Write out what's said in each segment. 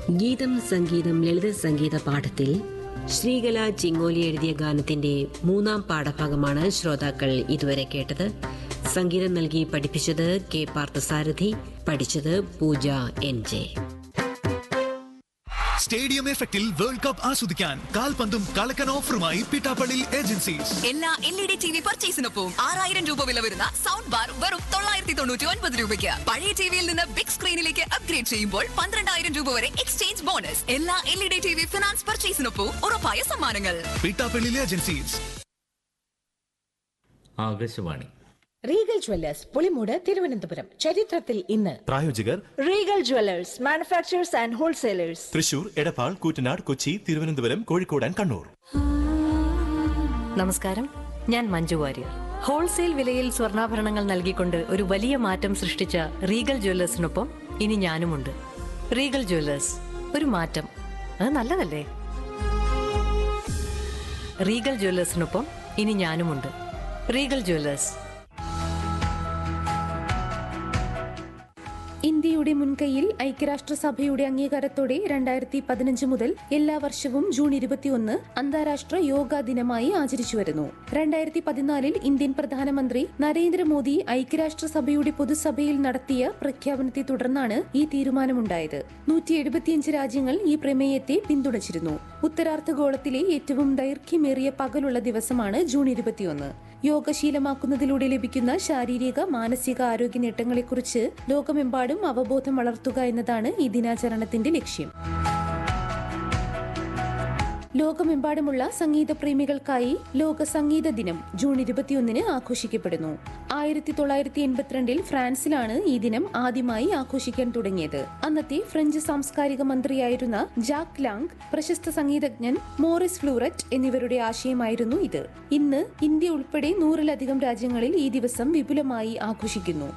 ഗീതം സംഗീതം ലളിത സംഗീത പാഠത്തിൽ ശ്രീകല ചിങ്ങോലി എഴുതിയ ഗാനത്തിന്റെ മൂന്നാം പാഠഭാഗമാണ് ശ്രോതാക്കൾ ഇതുവരെ കേട്ടത് സംഗീതം നൽകി പഠിപ്പിച്ചത് കെ പാർത്ഥസാരഥി പഠിച്ചത് പൂജ എൻ ജെ സ്റ്റേഡിയം എഫക്റ്റിൽ വേൾഡ് കപ്പ് ആസ്വദിക്കാൻ കാൽപന്തും കളക്കൻ ഓഫറുമായി പിട്ടാപ്പള്ളി ഏജൻസീസ് എല്ലാ L E D T V പർച്ചേസിനൊപ്പം ആറായിരം രൂപ വില വരുന്ന സൗണ്ട് ബാർ വെറും തൊള്ളായിരത്തി തൊണ്ണൂറ്റി ഒൻപത് രൂപയ്ക്ക് പഴയ ടിവിയിൽ നിന്ന് ബിഗ് സ്ക്രീനിലേക്ക് അപ്ഗ്രേഡ് ചെയ്യുമ്പോൾ പന്ത്രണ്ടായിരം രൂപ വരെ എക്സ്ചേഞ്ച് ബോണസ് എല്ലാ L E D T V finance പർച്ചേസിനൊപ്പം ഉറപ്പായ സമ്മാനങ്ങൾ Pittappilly agencies Akashvani Regal jewellers Pulimoodu Thiruvananthapuram ചരിത്രത്തിൽ ഇന്ന് പ്രായോജകർ Regal jewellers manufacturers and wholesalers Thrissur Edappal Koottanad Kochi Thiruvananthapuram Kozhikode and Kannur നമസ്കാരം ഞാൻ മഞ്ജു വാര്യർ ഹോൾസെയിൽ വിലയിൽ സ്വർണ്ണാഭരണങ്ങൾ നൽകിക്കൊണ്ട് ഒരു വലിയ മാറ്റം സൃഷ്ടിച്ച റീഗൽ ജ്വല്ലേഴ്സിനൊപ്പം ഇനി ഞാനുമുണ്ട് റീഗൽ ജ്വല്ലേഴ്സ് ഒരു മാറ്റം അത് നല്ലതല്ലേ റീഗൽ ജ്വല്ലേഴ്സിനൊപ്പം ഇനി ഞാനുമുണ്ട് റീഗൽ ജ്വല്ലേഴ്സ് ഇന്ത്യയുടെ മുൻകൈയിൽ ഐക്യരാഷ്ട്രസഭയുടെ അംഗീകാരത്തോടെ രണ്ടായിരത്തി പതിനഞ്ച് മുതൽ എല്ലാ വർഷവും ജൂൺ ഇരുപത്തിയൊന്ന് അന്താരാഷ്ട്ര യോഗാ ദിനമായി ആചരിച്ചു വരുന്നു രണ്ടായിരത്തി പതിനാലിൽ ഇന്ത്യൻ പ്രധാനമന്ത്രി നരേന്ദ്രമോദി ഐക്യരാഷ്ട്രസഭയുടെ പൊതുസഭയിൽ നടത്തിയ പ്രഖ്യാപനത്തെ തുടർന്നാണ് ഈ തീരുമാനമുണ്ടായത് നൂറ്റി എഴുപത്തിയഞ്ച് രാജ്യങ്ങൾ ഈ പ്രമേയത്തെ പിന്തുണച്ചിരുന്നു ഉത്തരാർദ്ധഗോളത്തിലെ ഏറ്റവും ദൈർഘ്യമേറിയ പകലുള്ള ദിവസമാണ് ജൂൺ ഇരുപത്തിയൊന്ന് യോഗ ശീലമാക്കുന്നതിലൂടെ ലഭിക്കുന്ന ശാരീരിക മാനസിക ആരോഗ്യ നേട്ടങ്ങളെക്കുറിച്ച് ലോകമെമ്പാടും അവബോധം വളർത്തുക എന്നതാണ് ഈ ദിനാചരണത്തിന്റെ ലക്ഷ്യം ലോകമെമ്പാടുമുള്ള സംഗീത പ്രേമികൾക്കായി ലോക സംഗീത ദിനം ജൂൺ ഇരുപത്തിയൊന്നിന് ആഘോഷിക്കപ്പെടുന്നു ആയിരത്തി തൊള്ളായിരത്തി എൺപത്തിരണ്ടിൽ ഫ്രാൻസിലാണ് ഈ ദിനം ആദ്യമായി ആഘോഷിക്കാൻ തുടങ്ങിയത് അന്നത്തെ ഫ്രഞ്ച് സാംസ്കാരിക മന്ത്രിയായിരുന്ന ജാക്ക് ലാങ് പ്രശസ്ത സംഗീതജ്ഞൻ മോറിസ് ഫ്ലൂററ്റ് എന്നിവരുടെ ആശയമായിരുന്നു ഇത് ഇന്ന് ഇന്ത്യ ഉൾപ്പെടെ നൂറിലധികം രാജ്യങ്ങളിൽ ഈ ദിവസം വിപുലമായി ആഘോഷിക്കുന്നു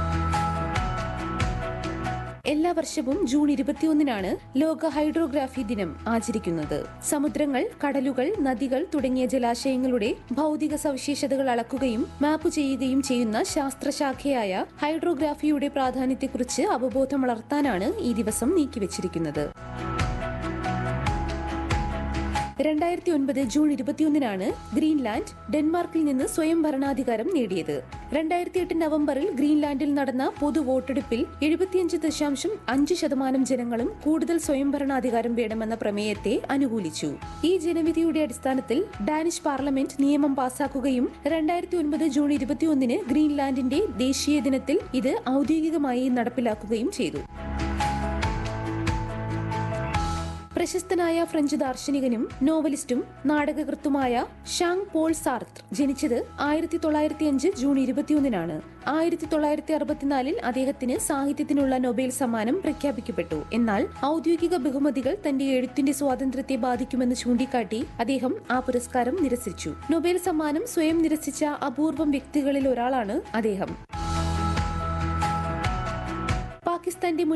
എല്ലാ വർഷവും ജൂൺ ഇരുപത്തിയൊന്നിനാണ് ലോക ഹൈഡ്രോഗ്രാഫി ദിനം ആചരിക്കുന്നത് സമുദ്രങ്ങൾ കടലുകൾ നദികൾ തുടങ്ങിയ ജലാശയങ്ങളുടെ ഭൗതിക സവിശേഷതകൾ അളക്കുകയും മാപ്പ് ചെയ്യുകയും ചെയ്യുന്ന ശാസ്ത്രശാഖയായ ഹൈഡ്രോഗ്രാഫിയുടെ പ്രാധാന്യത്തെക്കുറിച്ച് അവബോധം വളർത്താനാണ് ഈ ദിവസം നീക്കിവച്ചിരിക്കുന്നത് രണ്ടായിരത്തി ഒൻപത് ജൂൺ ഇരുപത്തിയൊന്നിനാണ് ഗ്രീൻലാൻഡ് ഡെൻമാർക്കിൽ നിന്ന് സ്വയം ഭരണാധികാരം നേടിയത് രണ്ടായിരത്തി എട്ട് നവംബറിൽ ഗ്രീൻലാൻഡിൽ നടന്ന പൊതു വോട്ടെടുപ്പിൽ എഴുപത്തിയഞ്ച് ദശാംശം അഞ്ച് ശതമാനം ജനങ്ങളും കൂടുതൽ സ്വയം ഭരണാധികാരം വേണമെന്ന പ്രമേയത്തെ അനുകൂലിച്ചു ഈ ജനവിധിയുടെ അടിസ്ഥാനത്തിൽ ഡാനിഷ് പാർലമെന്റ് നിയമം പാസാക്കുകയും രണ്ടായിരത്തി ഒൻപത് ജൂൺ ഇരുപത്തിയൊന്നിന് ഗ്രീൻലാൻഡിന്റെ ദേശീയ ദിനത്തിൽ ഇത് ഔദ്യോഗികമായി നടപ്പിലാക്കുകയും ചെയ്തു പ്രശസ്തനായ ഫ്രഞ്ച് ദാർശനികനും നോവലിസ്റ്റും നാടകകൃത്തുമായ ഷാങ് പോൾ സാർത്ത് ജനിച്ചത് ആയിരത്തി തൊള്ളായിരത്തി അഞ്ച് ജൂൺ ഇരുപത്തിയൊന്നിനാണ് ആയിരത്തി തൊള്ളായിരത്തി അറുപത്തിനാലിൽ അദ്ദേഹത്തിന് സാഹിത്യത്തിനുള്ള നൊബേൽ സമ്മാനം പ്രഖ്യാപിക്കപ്പെട്ടു എന്നാൽ ഔദ്യോഗിക ബഹുമതികൾ തന്റെ എഴുത്തിന്റെ സ്വാതന്ത്ര്യത്തെ ബാധിക്കുമെന്ന് ചൂണ്ടിക്കാട്ടി അദ്ദേഹം ആ പുരസ്കാരം നിരസിച്ചു നൊബേൽ സമ്മാനം സ്വയം നിരസിച്ച അപൂർവം വ്യക്തികളിൽ ഒരാളാണ് അദ്ദേഹം പാകിസ്ഥാന്റെ മുൻ